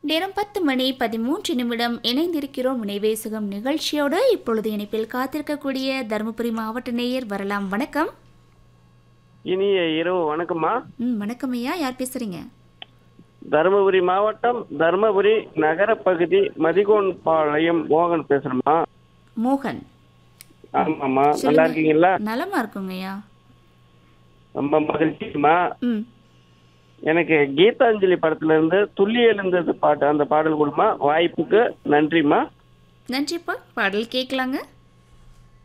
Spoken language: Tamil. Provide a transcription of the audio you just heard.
நேரம் பத்து மணி பதிமூன்று நிமிடம் இணைந்திருக்கிறோம் நினைவேசுகம் நிகழ்ச்சியோடு இப்பொழுது இணைப்பில் காத்திருக்கக்கூடிய தருமபுரி மாவட்ட நேயர் வரலாம் வணக்கம் இனிய இரவு வணக்கம்மா ம் வணக்கம் ஐயா யார் பேசுறீங்க தருமபுரி மாவட்டம் தருமபுரி நகர பகுதி மதிகோன் பாளையம் மோகன் பேசுறேம்மா மோகன் ஆமாம்மா நல்லா சொல்லுங்க. இருக்கீங்களா நலமா இருக்குங்க ஐயா ரொம்ப மகிழ்ச்சிமா ம் எனக்கு கீதாஞ்சலி படத்துல இருந்து துள்ளி எழுந்தது பாட்டு அந்த பாடல் கொடுமா வாய்ப்புக்கு நன்றிம்மா நன்றிப்பா பாடல் கேட்கலாங்க